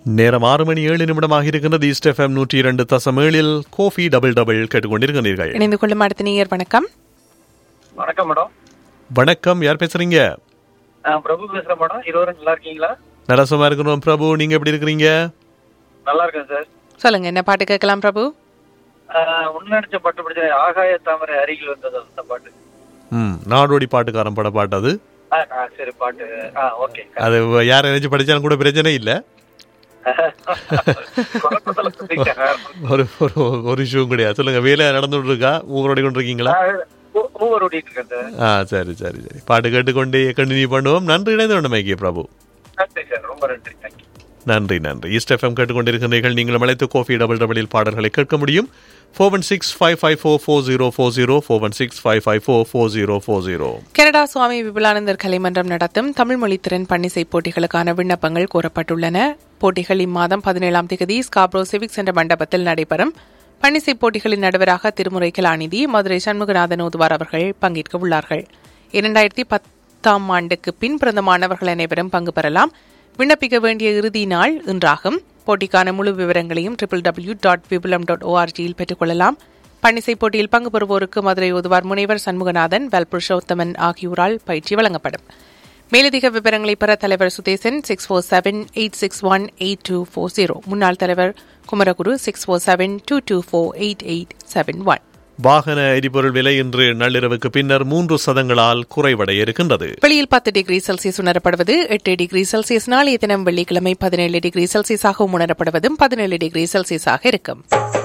நேரம் ஆறு மணி ஏழு நிமிடமாக இருக்கின்றது ஈஸ்ட் எஃப்எம் நூற்றி இரண்டு தசம் ஏழில் கோஃபி டபுள் டபுள் கேட்டுக்கொண்டிருக்கிறீர்கள் இணைந்து கொள்ளும் அடுத்த நேயர் வணக்கம் வணக்கம் மேடம் வணக்கம் யார் பேசுறீங்க நான் பிரபு பேசுறேன் மேடம் இருவரும் நல்லா இருக்கீங்களா நரசமா இருக்கிறோம் பிரபு நீங்க எப்படி இருக்கிறீங்க நல்லா இருக்கேன் சார் சொல்லுங்க என்ன பாட்டு கேட்கலாம் பிரபு முன்னடிச்ச பாட்டு பிடிச்ச ஆகாய தாமரை அருகில் வந்தது அந்த பாட்டு ம் நாடோடி பாட்டுக்காரன் பட பாட்டு அது ஆ, ஆ, சரி பாட்டு ஆ ஓகே அது யார் நினைச்சு படிச்சாலும் கூட பிரச்சனை இல்லை குழப்பத்துல சொல்லிட்டேன். ஒரு ஒரு ஒரு இஷ்யூ கிடையாது சொல்லுங்க வேலை நடந்துட்டு இருக்கா ஊரோடி கொண்டு இருக்கீங்களா ஆ, ஊ- ஊவர் ஓடிட்டு இருக்கேன் சார் ஆ சரி சரி சரி பாட்டு கேட்டுக்கொண்டே கண்டினியூ பண்ணுவோம் நன்றி இணைந்து கொண்டு மைக்கிய பிரபு நன்றி சார் ரொம்ப நன்றி தேங்க்யூ நன்றி நன்றி ஈஸ்ட் எஃப்எம் கேட்டுக்கொண்டிருக்கிறீர்கள் நீங்கள் அழைத்து கோஃபி டபுள் டபுளில் பாடல்களை கேட்க முடியும் four one six five five four four zero four zero four one six five five four four zero four zero Canada Swami Vipulanandar கலைமன்றம் நடத்தும் தமிழ் மொழித்திறன் பன்னிசை போட்டிகளுக்கான விண்ணப்பங்கள் கோரப்பட்டுள்ளன போட்டிகள் இம்மாதம் பதினேழாம் தேதி ஸ்காப்ரோ சிவிக் சென்ற மண்டபத்தில் நடைபெறும் பன்னிசை போட்டிகளின் நடுவராக திருமுறை கலாநிதி மதுரை சண்முகநாதன் ஓதுவார் அவர்கள் பங்கேற்க உள்ளார்கள் இரண்டாயிரத்தி பத்தாம் ஆண்டுக்கு பின் பிறந்த மாணவர்கள் அனைவரும் பங்கு பெறலாம் விண்ணப்பிக்க வேண்டிய இறுதி நாள் இன்றாகும் போட்டிக்கான முழு விவரங்களையும் triple W dot Vipulam dot ஓஆர்ஜியில் பெற்றுக்கொள்ளலாம் பன்னிசை போட்டியில் பங்கு பெறுவோருக்கு மதுரை ஓதுவார் முனைவர் சண்முகநாதன் வேல் புருஷோத்தமன் ஆகியோரால் பயிற்சி வழங்கப்படும் மேலதிக விவரங்களை பெற தலைவர் Suthesan six four seven eight six one eight two four zero முன்னாள் தலைவர் Kumaraguru six four seven two two four eight eight seven one வாகன எரிபொருள் விலை இன்று நள்ளிரவுக்கு பின்னர் மூன்று சதங்களால் குறைவடைய இருக்கின்றது வெளியில் பத்து டிகிரி செல்சியஸ் உணரப்படுவது எட்டு டிகிரி செல்சியஸ் நாளைய தினம் வெள்ளிக்கிழமை பதினேழு டிகிரி செல்சியஸாகவும் உணரப்படுவதும் பதினேழு டிகிரி செல்சியஸாக இருக்கும்